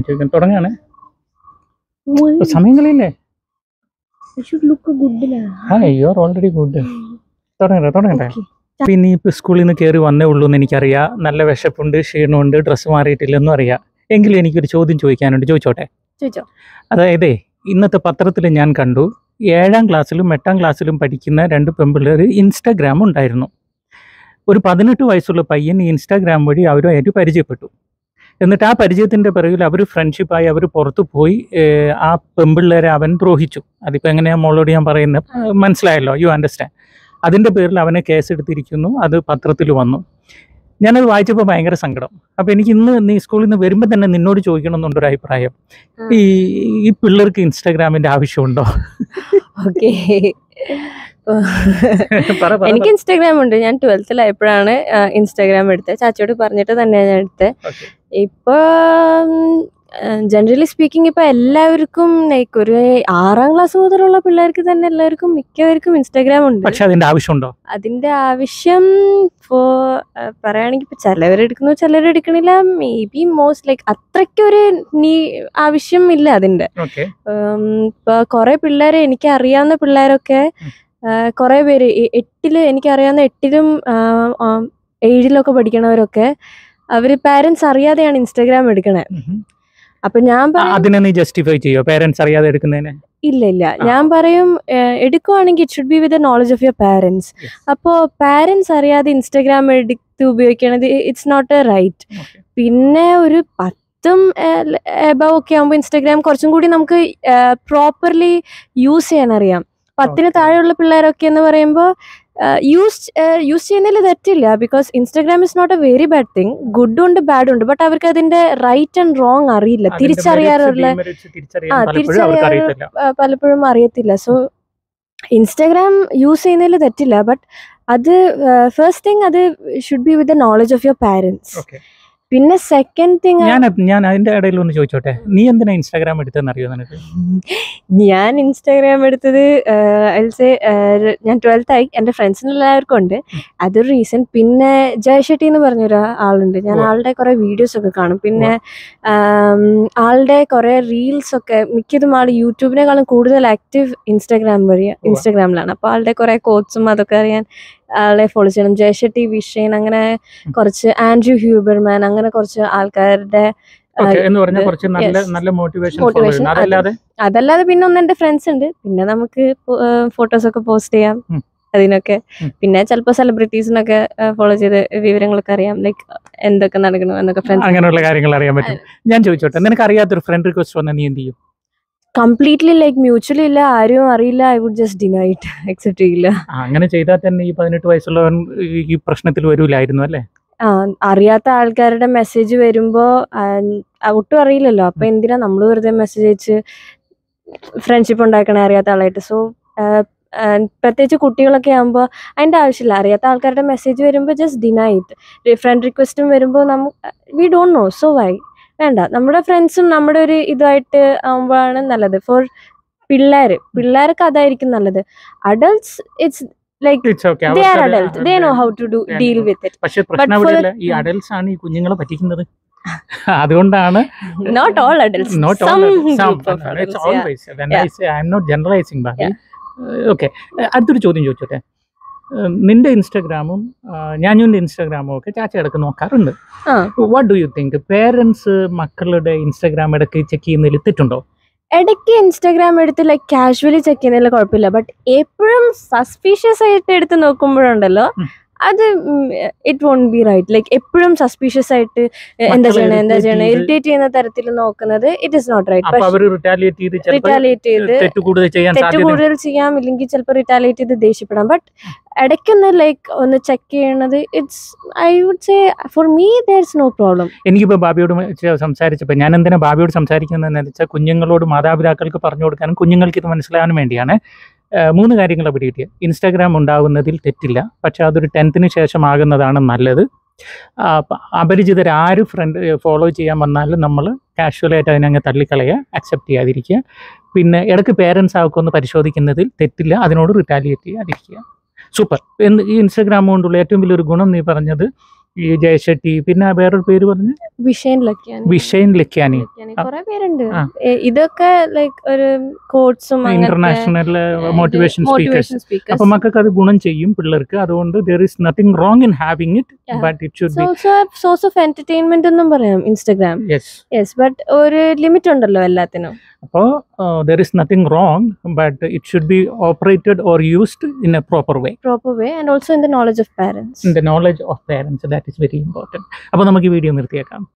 ചോദിക്കാൻ തുടങ്ങാണ് Why? സമയം കളിയില്ലേ I should look a good lah. ആ യു ആർ ഓൾറെഡി ഗുഡ് തുടങ്ങട്ടെ തുടങ്ങട്ടെ Okay. പിന്നെ ഇപ്പൊ സ്കൂളിൽ നിന്ന് കയറി വന്നേ ഉള്ളൂ എന്ന് എനിക്കറിയാം നല്ല വിശപ്പുണ്ട് ക്ഷീണമുണ്ട് ഡ്രസ്സ് മാറിയിട്ടില്ലെന്നും അറിയാം എങ്കിലും എനിക്കൊരു ചോദ്യം ചോദിക്കാനുണ്ട് ചോദിച്ചോട്ടെ ചോദിച്ചോ അതായത് ഇന്നത്തെ പത്രത്തിൽ ഞാൻ കണ്ടു ഏഴാം ക്ലാസ്സിലും എട്ടാം ക്ലാസ്സിലും പഠിക്കുന്ന രണ്ട് പെൺപിള്ളേർ ഇൻസ്റ്റാഗ്രാം ഉണ്ടായിരുന്നു ഒരു പതിനെട്ട് വയസ്സുള്ള പയ്യൻ ഈ ഇൻസ്റ്റാഗ്രാം വഴി അവരുമായിട്ട് പരിചയപ്പെട്ടു എന്നിട്ട് ആ പരിചയത്തിൻ്റെ പിറകിൽ അവർ ഫ്രണ്ട്ഷിപ്പായി അവർ പുറത്തു പോയി ഏഹ്, ആ പെൺപിള്ളേരെ അവൻ ദ്രോഹിച്ചു അതിപ്പോൾ എങ്ങനെയാണ് മോളോട് ഞാൻ പറയുന്നത് ആ, മനസ്സിലായല്ലോ യു അണ്ടർസ്റ്റാൻഡ് അതിൻ്റെ പേരിൽ അവനെ കേസെടുത്തിരിക്കുന്നു അത് പത്രത്തിൽ വന്നു ഞാനത് വായിച്ചപ്പോൾ ഭയങ്കര സങ്കടം അപ്പോൾ എനിക്ക് ഇന്ന് നീ സ്കൂളിൽ നിന്ന് വരുമ്പോൾ തന്നെ നിന്നോട് ചോദിക്കണം എന്നുണ്ടൊരു അഭിപ്രായം ഈ ഈ പിള്ളേർക്ക് ഇൻസ്റ്റാഗ്രാമിന്റെ ആവശ്യമുണ്ടോ ഓക്കെ പറ, പറ, എനിക്ക് പറ. ഇൻസ്റ്റാഗ്രാം ഉണ്ട് ഞാൻ ട്വൽത്തിലായപ്പോഴാണ് ഇൻസ്റ്റാഗ്രാം എടുത്തത് ചാച്ചിയോട് പറഞ്ഞിട്ട് തന്നെയാണ് ഞാൻ എടുത്തത് Okay. ഇപ്പൊ ജനറലി സ്പീക്കിംഗ് ഇപ്പൊ എല്ലാവർക്കും ലൈക്ക് ഒരു ആറാം ക്ലാസ് മുതലുള്ള പിള്ളേർക്ക് തന്നെ എല്ലാവർക്കും മിക്കവർക്കും ഇൻസ്റ്റാഗ്രാം ഉണ്ട് പക്ഷെ അതിന്റെ ആവശ്യമുണ്ടോ അതിന്റെ ആവശ്യം ഇപ്പോ പറയുകയാണെങ്കിൽ ഇപ്പൊ ചിലവരെടുക്കുന്നു ചിലരെടുക്കണില്ല മേ ബി മോസ്റ്റ് ലൈക്ക് അത്രയ്ക്കൊരു നീ ആവശ്യം ഇല്ല അതിന്റെ ഓക്കെ ഉം, ഇപ്പൊ കുറെ പിള്ളേരെ എനിക്ക് അറിയാവുന്ന പിള്ളേരൊക്കെ ഉം. ആ, കുറെ പേര് ഈ എട്ടില് എനിക്ക് അറിയാവുന്ന എട്ടിലും ആ, ആ, ഏഴിലൊക്കെ പഠിക്കണവരൊക്കെ അവര് പാരന്റ്സ് അറിയാതെയാണ് ഇൻസ്റ്റാഗ്രാം എടുക്കണേ അപ്പൊ ഞാൻ പറയും അതിനെ നീ ജസ്റ്റിഫൈ ചെയ്യോ പേരൻസ് അറിയാതെ എടുക്കുന്നതിന് ഇല്ല ഇല്ല ആ. ഞാൻ പറയും ഏഹ്, എടുക്കുവാണെങ്കിൽ it should be with knowledge of your parents Yes. അപ്പോ പാരന്റ്സ് അറിയാതെ ഇൻസ്റ്റാഗ്രാം എടുത്ത് ഉപയോഗിക്കണത് it's not a right Okay. പിന്നെ ഒരു പത്തും എബവ് ഒക്കെ ആകുമ്പോൾ ഇൻസ്റ്റാഗ്രാം കുറച്ചും കൂടി നമുക്ക് പ്രോപ്പർലി യൂസ് ചെയ്യാൻ അറിയാം പത്തിന് Okay. താഴെയുള്ള പിള്ളേരൊക്കെ എന്ന് പറയുമ്പോൾ യൂസ് യൂസ് ചെയ്യുന്നതിൽ തെറ്റില്ല because Instagram is not a very bad thing good ഉണ്ട് ബാഡ് ഉണ്ട് ബട്ട് അവർക്ക് അതിന്റെ റൈറ്റ് ആൻഡ് റോങ് അറിയില്ല അതിന്റെ തിരിച്ചറിയാറുള്ള merits, demerits തിരിച്ചറിയാൻ ആ, പലപ്പോഴും അവർക്ക് തിരിച്ചറിയാൻ അറിയത്തില്ല ആ, പലപ്പോഴും അറിയത്തില്ല സോ ഇൻസ്റ്റാഗ്രാം യൂസ് ചെയ്യുന്നതിൽ തെറ്റില്ല ബട്ട് അത് ഫസ്റ്റ് തിങ് അത് should be with knowledge of your parents okay പിന്നെ സെക്കൻഡ് തിങ് ഞാൻ ഞാൻ അതിന്റെ ഇടയിൽ ഒന്ന് ചോദിച്ചോട്ടെ നീ എന്തിനാ ഇൻസ്റ്റാഗ്രാം എടുത്തെന്ന് അറിയോ നിനക്ക് ഞാൻ ഇൻസ്റ്റാഗ്രാം എടുത്തത് അൽസെ ഞാൻ ട്വൽത്ത് ആയി എൻ്റെ ഫ്രണ്ട്സിന് എല്ലാവർക്കും ഉണ്ട് അതൊരു റീസൺ പിന്നെ ജയഷെട്ടി എന്ന് പറഞ്ഞൊരു ആളുണ്ട് ഞാൻ ഉവ്വ. ആളുടെ കുറെ വീഡിയോസ് ഒക്കെ കാണും പിന്നെ ആം, ആളുടെ കുറെ റീൽസ് ഒക്കെ മിക്കതും ആൾ യൂട്യൂബിനേക്കാളും കൂടുതൽ ആക്റ്റീവ് ഇൻസ്റ്റാഗ്രാം വഴി ഇൻസ്റ്റാഗ്രാമിലാണ് അപ്പോൾ ആളുടെ കുറെ കോട്സും അതൊക്കെ അറിയാൻ ആളെ ഫോളോ ചെയ്യണം ജയഷെട്ടി വിഷയൻ അങ്ങനെ കുറച്ച് ആൻഡ്രൂ ഹ്യൂബർമാൻ അങ്ങനെ കുറച്ച് ആൾക്കാരുടെ ഓക്കെ എന്ന് പറഞ്ഞാൽ ഇത് കുറച്ച് നല്ല yes. നല്ല മോട്ടിവേഷൻ Motivation, അത് അതല്ലാതെ അതല്ലാതെ പിന്നെ ഒന്ന് എന്റെ ഫ്രണ്ട്സ് ഉണ്ട് പിന്നെ നമുക്ക് ഫോട്ടോസ് ഒക്കെ പോസ്റ്റ് ചെയ്യാം ഉം. അതിനൊക്കെ ഉം. പിന്നെ ചിലപ്പോൾ സെലിബ്രിറ്റീസിനൊക്കെ ഫോളോ ചെയ്ത് വിവരങ്ങളൊക്കെ അറിയാം ലൈക്ക് എന്തൊക്കെ നടക്കണം എന്നൊക്കെ ഫ്രണ്ട്സ് അങ്ങനെയുള്ള കാര്യങ്ങൾ അറിയാൻ പറ്റും ഞാൻ ചോദിച്ചോട്ടെ നിനക്ക് അറിയാത്തൊരു ഫ്രണ്ട് റിക്വസ്റ്റ് വന്നാൽ നീ എന്ത് ചെയ്യും കംപ്ലീറ്റ്ലി ലൈക്ക് മ്യൂച്വലി ഇല്ല ആരും അറിയില്ല I would just deny it accept ചെയ്യില്ല ആ, അങ്ങനെ ചെയ്താൽ തന്നെ ഈ പതിനെട്ട് വയസ്സുള്ളവൻ ഈ- ഈ പ്രശ്നത്തിൽ വരൂലായിരുന്നു അല്ലേ ആ അറിയാത്ത ആൾക്കാരുടെ മെസ്സേജ് വരുമ്പോ ആ, ആ, ഒട്ടും അറിയില്ലല്ലോ അപ്പൊ എന്തിനാ നമ്മൾ വെറുതെ മെസ്സേജ് അയച്ച് ഫ്രണ്ട്ഷിപ്പ് ഉണ്ടാക്കണേ അറിയാത്ത ആളായിട്ട് സോ പ്രത്യേകിച്ച് കുട്ടികളൊക്കെ ആകുമ്പോൾ അതിന്റെ ആവശ്യമില്ല അറിയാത്ത ആൾക്കാരുടെ മെസ്സേജ് വരുമ്പോൾ ജസ്റ്റ് ഡിനൈറ്റ് ഫ്രണ്ട് റിക്വസ്റ്റും വരുമ്പോൾ നമ്മ we don't know so why വേണ്ട നമ്മുടെ ഫ്രണ്ട്സും നമ്മുടെ ഒരു ഇതായിട്ട് ആകുമ്പോഴാണ് നല്ലത് ഫോർ പിള്ളേര് പിള്ളേർക്ക് അതായിരിക്കും നല്ലത് adults it's like it's okay they are adult they know how to do Yeah, deal yeah. With it പക്ഷെ പ്രശ്നം for അവിടെയല്ല the- ഈ അഡൽട്സ് ആണ് ഈ കുഞ്ഞുങ്ങളെ പറ്റിക്കുന്നത് അതുകൊണ്ടാണ് not all adults not all some adults, some, group of it's adults, yeah. always when Yeah. I say I'm not generalizing Babi Yeah. Okay അടുത്തൊരു ചോദ്യം ചോദിച്ചോട്ടെ ഏഹ്, നിന്റെ ഇൻസ്റ്റാഗ്രാമും ഞാനും ഇൻസ്റ്റാഗ്രാമും ഒക്കെ ചാച്ച ഇടക്ക് നോക്കാറുണ്ട് ആ. What do you think parents മക്കളുടെ ഇൻസ്റ്റാഗ്രാം ഇടയ്ക്ക് ചെക്ക് ചെയ്യുന്നതിൽ തെറ്റുണ്ടോ ഇടയ്ക്ക് ഇൻസ്റ്റാഗ്രാം എടുത്ത് ലൈക്ക് കാഷ്വലി ചെക്ക് ചെയ്യുന്നതിൽ കുഴപ്പമില്ല ബട്ട് എപ്പോഴും സസ്പീഷ്യസ് ആയിട്ട് എടുത്ത് നോക്കുമ്പോഴുണ്ടല്ലോ ഉം. അത് it won't be right like എപ്പോഴും സസ്പീഷ്യസ് ആയിട്ട് എ, എന്താ മക്കളെ ചെയ്യണേ എന്താ irritate ചെയ്യണേ ചെയ്ത് ഇറിറ്റേറ്റ് ചെയ്യുന്ന തരത്തിൽ നോക്കുന്നത് ഇറ്റ് ഇസ് നോട്ട് റൈറ്റ് അപ്പൊ പക്ഷെ അവര് റിറ്റാലിയേറ്റ് ചെയ്ത് ചിലപ്പോൾ റിറ്റാലിയേറ്റ് ചെയ്ത് തെറ്റ് കൂടുതൽ ചെയ്യാൻ തെറ്റ് സാധ്യത കൂടുതൽ ചെയ്യാം ഇല്ലെങ്കിൽ ചിലപ്പോൾ റിറ്റാലിയേറ്റ് ചെയ്ത് ദേഷ്യപ്പെടാം ബട്ട് ഇടയ്ക്കൊന്ന് ലൈക്ക് ഒന്ന് ചെക്ക് ചെയ്യണത് it's I would say for me there is no problem എനിക്കിപ്പോൾ ബാബിയോട് ചെ- സംസാരിച്ചപ്പോൾ ഞാൻ എന്തിനാ ബാബിയോട് സംസാരിക്കുന്നതെന്ന് വെച്ചാൽ കുഞ്ഞുങ്ങളോട് മാതാപിതാക്കൾക്ക് പറഞ്ഞു കൊടുക്കാനും കുഞ്ഞുങ്ങൾക്ക് ഇത് മനസ്സിലാകാനും വേണ്ടിയാണ് ഏഹ് മൂന്ന് കാര്യങ്ങൾ അവിടെ കിട്ടിയത് ഇൻസ്റ്റാഗ്രാം ഉണ്ടാകുന്നതിൽ തെറ്റില്ല പക്ഷെ അതൊരു ടെൻത്തിന് ശേഷം ആകുന്നതാണ് നല്ലത് ആ, പ- അപരിചിതരാര് ഫ്രണ്ട് ഫോളോ ചെയ്യാൻ വന്നാലും നമ്മൾ കാഷ്വലായിട്ട് അതിനങ്ങ് തള്ളിക്കളയുക അക്സെപ്റ്റ് ചെയ്യാതിരിക്കുക പിന്നെ ഇടയ്ക്ക് പേരൻസ് ആക്കൊന്ന് പരിശോധിക്കുന്നതിൽ തെറ്റില്ല അതിനോട് റിറ്റാലിയേറ്റ് ചെയ്യാതിരിക്കുക സൂപ്പർ എന്ന് ഈ ഇൻസ്റ്റാഗ്രാം കൊണ്ടുള്ള ഏറ്റവും വലിയൊരു ഗുണം നീ പറഞ്ഞത് ഈ ജയശെട്ടി പിന്നെ വേറൊരു പേര് പറഞ്ഞു വിഷയനിലൊക്കെയാണ് വിഷയൻ ലഖ്യാനി കുറെ പേരുണ്ട് ആ. എ- ഇതൊക്കെ ലൈക്ക് ഒരു കോഡ്സും ഇന്റർനാഷണൽ മോട്ടിവേഷൻ സ്പീക്കേഴ്സ് സ്പീക്കേഴ്സ് അപ്പൊ മക്കൾക്ക് അത് ഗുണം ചെയ്യും പിള്ളേർക്ക് അതുകൊണ്ട് there is nothing wrong in having it Yeah. But it should be also source of entertainment എന്നും പറയാം ഇൻസ്റ്റഗ്രാം യെസ് യെസ് ബട്ട് ഒരു ലിമിറ്റ് ഉണ്ടല്ലോ എല്ലാത്തിനും അപ്പോൾ there is nothing wrong but it should be operated or used in a proper way proper way and also in the knowledge of parents in the knowledge of parents that is very important അപ്പോൾ നമുക്ക് ഈ video നിർത്തിയേക്കാം